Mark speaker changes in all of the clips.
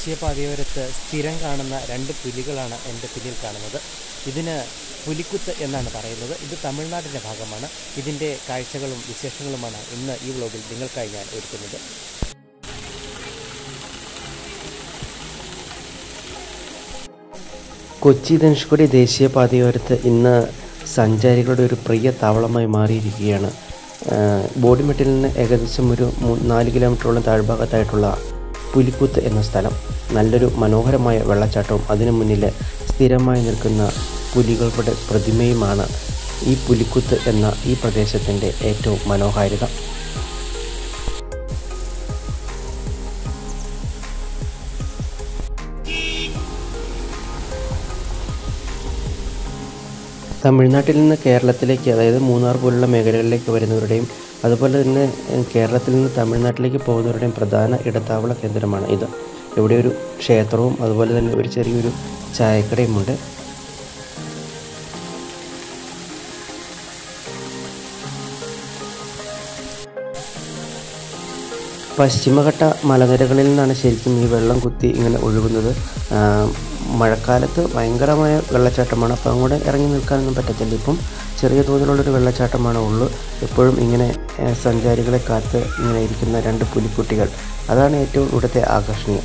Speaker 1: ദേശീയപാതയോരത്ത് സ്ഥിരം കാണുന്ന രണ്ട് പുലികളാണ് എൻ്റെ പിന്നിൽ കാണുന്നത് ഇതിന് പുലിക്കുത്ത് എന്നാണ് പറയുന്നത് ഇത് തമിഴ്നാടിൻ്റെ ഭാഗമാണ് ഇതിൻ്റെ കാഴ്ചകളും വിശേഷങ്ങളുമാണ് ഇന്ന് ഈ വ്ലോഗിൽ നിങ്ങൾക്കായി ഞാൻ ഒരുക്കുന്നത് കൊച്ചി ധനുഷ്കോടി ദേശീയപാതയോരത്ത് ഇന്ന് സഞ്ചാരികളുടെ ഒരു പ്രിയ താവളമായി മാറിയിരിക്കുകയാണ് ബോഡിമെട്ടിൽ നിന്ന് ഏകദേശം ഒരു മൂ- നാല് കിലോമീറ്ററോളം താഴ്ഭാഗത്തായിട്ടുള്ള പുലിക്കുത്ത് എന്ന സ്ഥലം നല്ലൊരു മനോഹരമായ വെള്ളച്ചാട്ടവും അതിനു മുന്നിൽ സ്ഥിരമായി നിൽക്കുന്ന പുലികളുടെ പ്രതിമയുമാണ് ഈ പുലിക്കുത്ത് എന്ന ഈ പ്രദേശത്തിൻ്റെ ഏറ്റവും മനോഹാരിത തമിഴ്നാട്ടിൽ നിന്ന് കേരളത്തിലേക്ക് അതായത് മൂന്നാർ പോലുള്ള മേഖലകളിലേക്ക് വരുന്നവരുടെയും അതുപോലെ തന്നെ ഏഹ്, കേരളത്തിൽ നിന്ന് തമിഴ്നാട്ടിലേക്ക് പോകുന്നവരുടെയും പ്രധാന ഇടത്താവള കേന്ദ്രമാണ് ഇത് ഇവിടെ ഒരു ക്ഷേത്രവും അതുപോലെ തന്നെ ഒരു ചെറിയൊരു ചായക്കടയുമുണ്ട് പശ്ചിമഘട്ട മലനിരകളിൽ നിന്നാണ് ശരിക്കും ഈ വെള്ളം കുത്തി ഇങ്ങനെ ഒഴുകുന്നത് ആ, മഴക്കാലത്ത് ഭയങ്കരമായ വെള്ളച്ചാട്ടമാണ് അപ്പോൾ അങ്ങോട്ട് ഇറങ്ങി നിൽക്കാനൊന്നും പറ്റത്തില്ല ഇപ്പം ചെറിയ തോതിലുള്ളൊരു വെള്ളച്ചാട്ടമാണ് ഉള്ളു എപ്പോഴും ഇങ്ങനെ ഏ, സഞ്ചാരികളെ കാത്ത് ഇങ്ങനെ ഇരിക്കുന്ന രണ്ട് പുലിക്കുട്ടികൾ അതാണ് ഏറ്റവും ഇവിടുത്തെ ആകർഷണീയം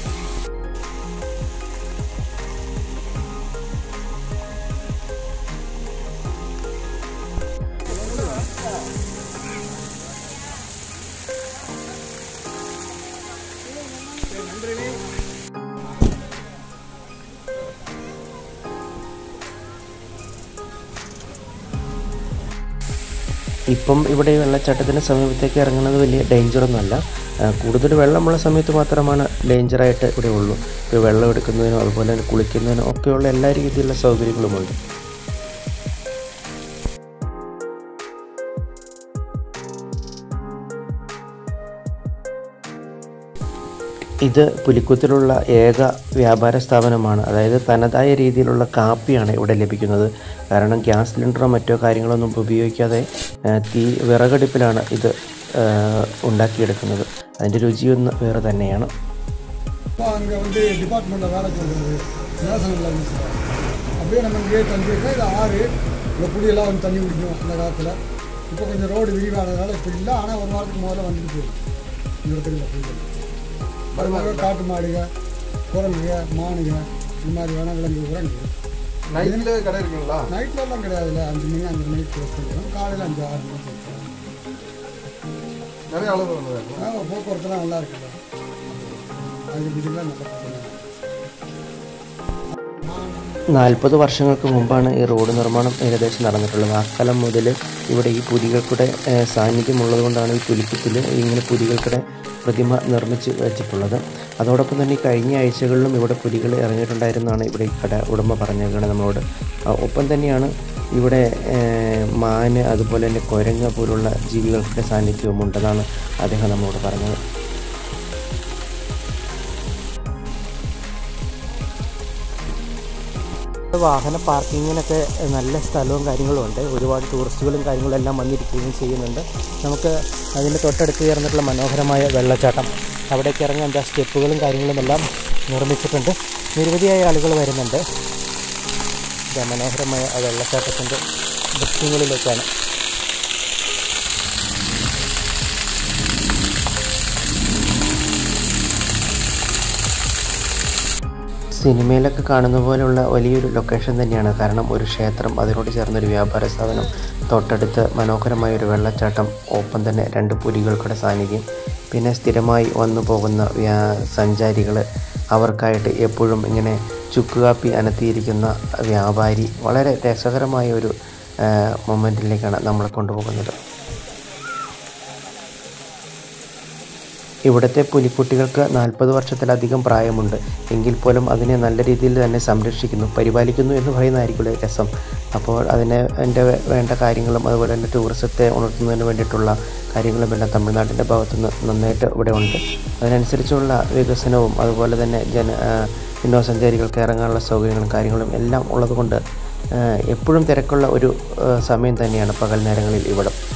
Speaker 1: ഇപ്പം ഇവിടെ വെള്ളച്ചാട്ടത്തിൻ്റെ സമീപത്തേക്ക് ഇറങ്ങുന്നത് വലിയ ഡേഞ്ചറൊന്നുമല്ല ആ, കൂടുതൽ വെള്ളമുള്ള സമയത്ത് മാത്രമാണ് ഡേഞ്ചറായിട്ട് ഇവിടെ ഉള്ളൂ ഇപ്പോൾ വെള്ളം എടുക്കുന്നതിനോ അതുപോലെ തന്നെ കുളിക്കുന്നതിനോ ഒക്കെയുള്ള എല്ലാ രീതിയിലുള്ള സൗകര്യങ്ങളുമുണ്ട് ഇത് പുലിക്കുത്തിലുള്ള ഏക വ്യാപാര സ്ഥാപനമാണ് അതായത് തനതായ രീതിയിലുള്ള കാപ്പിയാണ് ഇവിടെ ലഭിക്കുന്നത് കാരണം ഗ്യാസ് സിലിണ്ടറോ മറ്റോ കാര്യങ്ങളൊന്നും ഉപയോഗിക്കാതെ ആ, തീ വിറകടുപ്പിലാണ് ഇത് ആ, ഉണ്ടാക്കിയെടുക്കുന്നത് അതിൻ്റെ രുചിയൊന്ന് വേറെ തന്നെയാണ്
Speaker 2: அப்பா அங்கே வந்து டிபார்ட்மெண்ட்டில் வேலை சொல்கிறது நேஷனல் ஆஃபீஸில் அப்படியே நம்ம இங்கேயே தங்கியிருக்கோம் இது ஆறு இந்த புளியெல்லாம் வந்து தண்ணி குடிக்கும் அந்த காலத்தில் இப்போ கொஞ்சம் ரோடு விரிவானதுனால இப்போ இல்லை ஆனால் ஒரு வாரத்துக்கு முதல்ல வந்துட்டு போகுது இந்த இடத்துல இல்லை புளிகள் அது மாதிரி காட்டு மாடுக குரங்குக மானுக இந்த மாதிரி வனவிலங்கு கூட இருக்குது
Speaker 3: நைட்டில் கடை இருக்குங்களா
Speaker 2: நைட்லலாம் கிடையாதுல்ல அஞ்சு மணி அஞ்சு மணிக்கு க்ளோஸ் பண்ணிடுவோம் காலையில் அஞ்சு ஆறு மணிக்கு வச்சுருவோம்
Speaker 3: நிறைய அளவு வந்தது
Speaker 2: ஆ போக்குவரத்துலாம் நல்லா இருக்குல்ல அது இதுக்கெல்லாம் நல்லா போக்குவரத்து
Speaker 1: നാൽപ്പത് വർഷങ്ങൾക്ക് മുമ്പാണ് ഈ റോഡ് നിർമ്മാണം ഏകദേശം നടന്നിട്ടുള്ളത് ആ കാലം മുതൽ ഇവിടെ ഈ പുലികൾക്കുടെ ഏഹ്, സാന്നിധ്യമുള്ളത് കൊണ്ടാണ് ഈ പുലിക്കുത്തിൽ ഇങ്ങനെ പുലികൾക്കുടെ പ്രതിമ നിർമ്മിച്ച് വെച്ചിട്ടുള്ളത് അതോടൊപ്പം തന്നെ ഈ കഴിഞ്ഞ ആഴ്ചകളിലും ഇവിടെ പുലികൾ ഇറങ്ങിയിട്ടുണ്ടായിരുന്നാണ് ഇവിടെ ഈ കട ഉടമ പറഞ്ഞേക്കുന്നത് നമ്മളോട് ആ, ഒപ്പം തന്നെയാണ് ഇവിടെ ഏഹ്, മാന് അതുപോലെ തന്നെ കുരങ്ങ പോലുള്ള ജീവികൾക്കുടെ സാന്നിധ്യവും ഉണ്ടെന്നാണ് അദ്ദേഹം നമ്മളോട് പറഞ്ഞത് വാഹന പാർക്കിങ്ങിനൊക്കെ നല്ല സ്ഥലവും കാര്യങ്ങളും ഉണ്ട് ഒരുപാട് ടൂറിസ്റ്റുകളും കാര്യങ്ങളും എല്ലാം വന്നിരിക്കുകയും ചെയ്യുന്നുണ്ട് നമുക്ക് അതിൻ്റെ തൊട്ടടുത്ത് ചേർന്നിട്ടുള്ള മനോഹരമായ വെള്ളച്ചാട്ടം അവിടേക്ക് ഇറങ്ങാൻ എന്താ സ്റ്റെപ്പുകളും കാര്യങ്ങളും എല്ലാം നിർമ്മിച്ചിട്ടുണ്ട് നിരവധിയായ ആളുകൾ വരുന്നുണ്ട് ഇതാ മനോഹരമായ ആ വെള്ളച്ചാട്ടത്തിൻ്റെ ദൃശ്യങ്ങളിലേക്കാണ് സിനിമയിലൊക്കെ കാണുന്ന പോലെയുള്ള വലിയൊരു ലൊക്കേഷൻ തന്നെയാണ് കാരണം ഒരു ക്ഷേത്രം അതിനോട് ചേർന്നൊരു വ്യാപാര സ്ഥാപനം തൊട്ടടുത്ത് മനോഹരമായ ഒരു വെള്ളച്ചാട്ടം ഒപ്പം തന്നെ രണ്ട് പുലികൾക്കുടെ സാന്നിധ്യം പിന്നെ സ്ഥിരമായി വന്നു പോകുന്ന വ്യാ സഞ്ചാരികൾ അവർക്കായിട്ട് എപ്പോഴും ഇങ്ങനെ ചുക്കുകാപ്പി അനത്തിയിരിക്കുന്ന വ്യാപാരി വളരെ രസകരമായ ഒരു മൊമെൻറ്റിലേക്കാണ് നമ്മളെ കൊണ്ടുപോകുന്നത് ഇവിടുത്തെ പുലിക്കുട്ടികൾക്ക് നാൽപ്പത് വർഷത്തിലധികം പ്രായമുണ്ട് എങ്കിൽ പോലും അതിനെ നല്ല രീതിയിൽ തന്നെ സംരക്ഷിക്കുന്നു പരിപാലിക്കുന്നു എന്ന് പറയുന്നതായിരിക്കും രസം അപ്പോൾ അതിന് എൻ്റെ വേണ്ട കാര്യങ്ങളും അതുപോലെ തന്നെ ടൂറിസത്തെ ഉണർത്തുന്നതിന് വേണ്ടിയിട്ടുള്ള കാര്യങ്ങളുമെല്ലാം തമിഴ്നാട്ടിൻ്റെ ഭാഗത്തുനിന്ന് നന്നായിട്ട് ഇവിടെ ഉണ്ട് അതിനനുസരിച്ചുള്ള വികസനവും അതുപോലെ തന്നെ ജന ആ, വിനോദസഞ്ചാരികൾക്ക് ഇറങ്ങാനുള്ള സൗകര്യങ്ങളും കാര്യങ്ങളും എല്ലാം ഉള്ളതുകൊണ്ട് ആ, എപ്പോഴും തിരക്കുള്ള ഒരു ആ, സമയം തന്നെയാണ് പകൽ നേരങ്ങളിൽ ഇവിടം